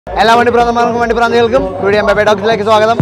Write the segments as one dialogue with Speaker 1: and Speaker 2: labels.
Speaker 1: എല്ലാ വണ്ടി പ്രാന്തമാർക്കും വണ്ടി പ്രാന്തികൾക്കും വീഡിയോ ബൈ ഡോക്ടറിലേക്ക് സ്വാഗതം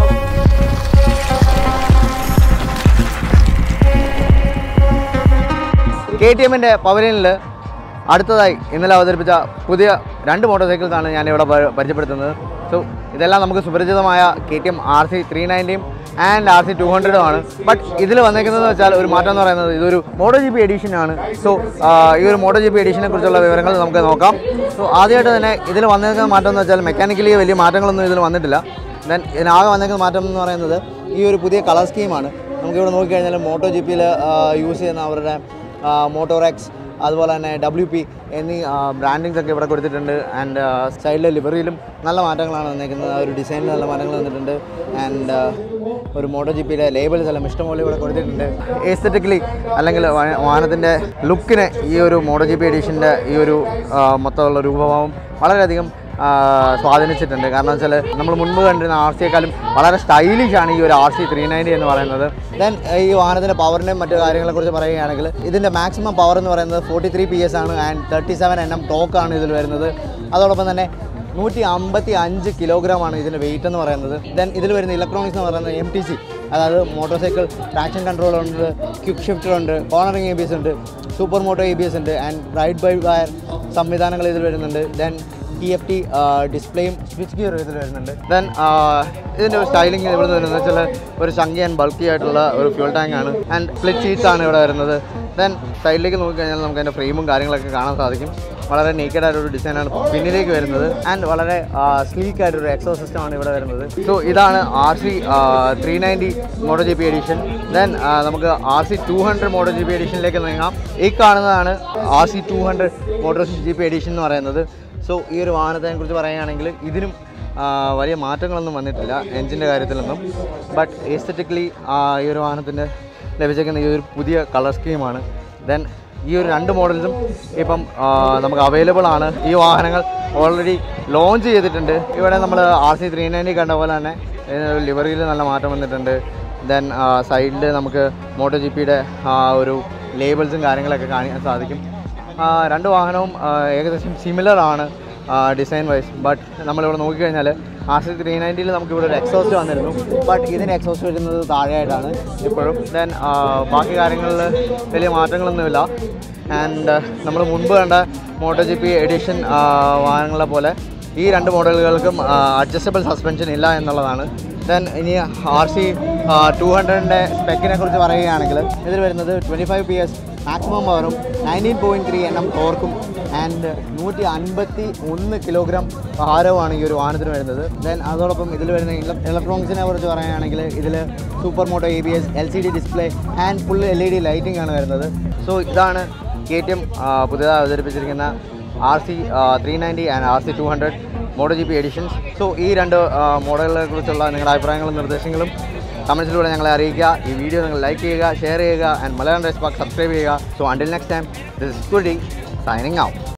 Speaker 1: കെ ടി എമ്മിൻ്റെ പവലിയനിൽ അടുത്തതായി ഇന്നലെ അവതരിപ്പിച്ച പുതിയ രണ്ട് മോട്ടോർ സൈക്കിൾസാണ് ഞാൻ ഇവിടെ പ- പരിചയപ്പെടുത്തുന്നത് സോ ഇതെല്ലാം നമുക്ക് സുപരിചിതമായ K T M R C three നയൻറ്റിയും ആൻഡ് ആർ സി ടു ഹൺഡ്രഡും ആണ് ബട്ട് ഇതിൽ വന്നേക്കുന്നത് വെച്ചാൽ ഒരു മാറ്റം എന്ന് പറയുന്നത് ഇതൊരു മോട്ടോ ജി പി എഡിഷൻ ആണ് സോ ഈ ഒരു മോട്ടോ ജി പി എഡിഷനെ കുറിച്ചുള്ള വിവരങ്ങൾ നമുക്ക് നോക്കാം സോ ആദ്യമായിട്ട് തന്നെ ഇതിൽ വന്നേക്കുന്ന മാറ്റം എന്ന് വെച്ചാൽ മെക്കാനിക്കലി വലിയ മാറ്റങ്ങളൊന്നും ഇതിൽ വന്നിട്ടില്ല ദെൻ ഇതിനാകെ വന്നേക്കുന്ന മാറ്റം എന്ന് പറയുന്നത് ഈ ഒരു പുതിയ കളർ സ്കീമാണ് നമുക്കിവിടെ നോക്കിക്കഴിഞ്ഞാൽ മോട്ടോ ജി പിയിൽ യൂസ് ചെയ്യുന്ന അവരുടെ മോട്ടോറെക്സ് അതുപോലെ തന്നെ ഡബ്ല്യു പി എന്നീ ബ്രാൻഡിങ്സ് ഒക്കെ ഇവിടെ കൊടുത്തിട്ടുണ്ട് ആൻഡ് സൈഡിലെ ലിവറിയിലും നല്ല മാറ്റങ്ങളാണ് വന്നേക്കുന്നത് ആ ഒരു ഡിസൈനിൽ നല്ല മാറ്റങ്ങൾ വന്നിട്ടുണ്ട് ആൻഡ് ഒരു മോട്ടോ ജി പിയിലെ ലേബിൾസ് എല്ലാം ഇഷ്ടംപോലെ ഇവിടെ കൊടുത്തിട്ടുണ്ട് എസ്തറ്റിക്കലി അല്ലെങ്കിൽ വാ- വാഹനത്തിൻ്റെ ലുക്കിനെ ഈ ഒരു മോട്ടോ ജി പി എഡീഷൻ്റെ ഈ ഒരു ആ, മൊത്തമുള്ള രൂപഭാവം വളരെയധികം ആ, സ്വാധീനിച്ചിട്ടുണ്ട് കാരണം വെച്ചാൽ നമ്മൾ മുൻപ് കണ്ടിരുന്ന ആർ സിയെക്കാളും വളരെ സ്റ്റൈലിഷ് ആണ് ഈ ഒരു ആർ സി ത്രീ നയൻറ്റി എന്ന് പറയുന്നത് ദെൻ ഈ വാഹനത്തിൻ്റെ പവറിൻ്റെയും മറ്റു കാര്യങ്ങളെക്കുറിച്ച് പറയുകയാണെങ്കിൽ ഇതിൻ്റെ മാക്സിമം പവർ എന്ന് പറയുന്നത് ഫോർട്ടി ത്രീ പി എസ് ആണ് and thirty seven N M ടോക്കാണ് ഇതിൽ വരുന്നത് അതോടൊപ്പം തന്നെ നൂറ്റി അമ്പത്തി അഞ്ച് കിലോഗ്രാം ആണ് ഇതിൻ്റെ വെയിറ്റ് എന്ന് പറയുന്നത് ദെൻ ഇതിൽ വരുന്ന ഇലക്ട്രോണിക്സ് എന്ന് പറയുന്നത് എം ടി സി അതായത് മോട്ടോർ സൈക്കിൾ ട്രാക്ഷൻ കൺട്രോൾ ഉണ്ട് ക്വിക്ക് ഷിഫ്റ്റർ ഉണ്ട് കോർണറിങ് എ ബി എസ് ഉണ്ട് super moto A B S ഉണ്ട് ആൻഡ് റൈഡ് ബൈ വയർ സംവിധാനങ്ങൾ ഇതിൽ വരുന്നുണ്ട് ദെൻ ടി എഫ് ടി ഡിസ്പ്ലേയും സ്വിച്ച് ഗിയർ ഇതിൽ വരുന്നുണ്ട് ദെൻ ഇതിൻ്റെ ഒരു സ്റ്റൈലിംഗ് ഇവിടെ വരുന്നത് വെച്ചാൽ ഒരു ചങ്കി ആൻഡ് ബൾക്കി ആയിട്ടുള്ള ഒരു ഫ്യൂൾ ടാങ്ക് ആണ് ആൻഡ് സ്പ്ലിറ്റ് ഷീറ്റ്സ് ആണ് ഇവിടെ വരുന്നത് ദെൻ സൈഡിലേക്ക് നോക്കിക്കഴിഞ്ഞാൽ നമുക്ക് അതിൻ്റെ ഫ്രെയിമും കാര്യങ്ങളൊക്കെ കാണാൻ സാധിക്കും വളരെ നേക്കഡ് ആയിട്ടൊരു ഡിസൈനാണ് പിന്നിലേക്ക് വരുന്നത് ആൻഡ് വളരെ സ്ലീക്ക് ആയിട്ടൊരു എക്സോ സിസ്റ്റം ആണ് ഇവിടെ വരുന്നത് സോ ഇതാണ് R C three ninety moto G P edition then നമുക്ക് R C two hundred moto G P എഡിഷനിലേക്ക് നീങ്ങാം ഈ കാണുന്നതാണ് R C two hundred moto G P edition എന്ന് പറയുന്നത് സോ ഈ ഒരു വാഹനത്തെ കുറിച്ച് പറയുകയാണെങ്കിൽ ഇതിനും ആ, വലിയ മാറ്റങ്ങളൊന്നും വന്നിട്ടില്ല എൻജിൻ്റെ കാര്യത്തിലൊന്നും ബട്ട് എസ്തറ്റിക്കലി ഈ ഒരു വാഹനത്തിൻ്റെ ലഭിച്ചേക്കുന്ന ഈ ഒരു പുതിയ കളർ സ്കീമാണ് ദെൻ ഈ ഒരു രണ്ട് മോഡൽസും ഇപ്പം ആ, നമുക്ക് അവൈലബിൾ ആണ് ഈ വാഹനങ്ങൾ ഓൾറെഡി ലോഞ്ച് ചെയ്തിട്ടുണ്ട് ഇവിടെ നമ്മൾ ആർ സി ത്രീ നയൻറ്റി കണ്ട പോലെ തന്നെ ലിവറിയിൽ നല്ല മാറ്റം വന്നിട്ടുണ്ട് ദെൻ സൈഡിൽ നമുക്ക് മോട്ടോ ജി പിയുടെ ഒരു ലേബിൾസും കാര്യങ്ങളൊക്കെ കാണിക്കാൻ സാധിക്കും ആ, രണ്ട് വാഹനവും ആ, ഏകദേശം സിമിലർ ആണ് ഡിസൈൻ വൈസ് ബട്ട് നമ്മളിവിടെ നോക്കിക്കഴിഞ്ഞാൽ ആർ സി ത്രീ നയൻറ്റിയിൽ നമുക്കിവിടെ ഒരു എക്സോസ്റ്റ് വന്നിരുന്നു ബട്ട് ഇതിന് എക്സോസ്റ്റ് വരുന്നത് താഴെയായിട്ടാണ് ഇപ്പോഴും ദെൻ ബാക്കി കാര്യങ്ങളിൽ വലിയ മാറ്റങ്ങളൊന്നുമില്ല ആൻഡ് നമ്മൾ മുൻപ് കണ്ട മോട്ടോ ജി പി എഡിഷൻ വാഹനങ്ങളെ പോലെ ഈ രണ്ട് മോഡലുകൾക്കും അഡ്ജസ്റ്റബിൾ സസ്പെൻഷൻ ഇല്ല എന്നുള്ളതാണ് ദെൻ ഇനി ആർ സി ടു ഹൺഡ്രഡിൻ്റെ സ്പെക്കിനെ കുറിച്ച് പറയുകയാണെങ്കിൽ ഇതിൽ വരുന്നത് twenty five P S maximum പവറും nineteen point three N M ടോർക്കും ആൻഡ് നൂറ്റി അൻപത്തി ഒന്ന് കിലോഗ്രാം ഭാരവുമാണ് ഈ ഒരു വാഹനത്തിന് വരുന്നത് ദെൻ അതോടൊപ്പം ഇതിൽ വരുന്ന ഇലക്ട്രോണിക്സിനെ കുറിച്ച് പറയുകയാണെങ്കിൽ ഇതിൽ super moto A B S L C D display and full L E D lighting ആണ് വരുന്നത് സോ ഇതാണ് കെ ടി എം പുതിയതായി അവതരിപ്പിച്ചിരിക്കുന്ന R C three ninety and R C two hundred moto G P editions so ഈ രണ്ട് മോഡലുകളെ കുറിച്ചുള്ള നിങ്ങളുടെ അഭിപ്രായങ്ങളും നിർദ്ദേശങ്ങളും കമൻസിലൂടെ ഞങ്ങളെ അറിയിക്കുക ഈ വീഡിയോ നിങ്ങൾ ലൈക്ക് ചെയ്യുക ഷെയർ ചെയ്യുക and Malayalam rice pack subscribe ചെയ്യുക so until next time this is കുഡി സൈനിങ് ഔട്ട്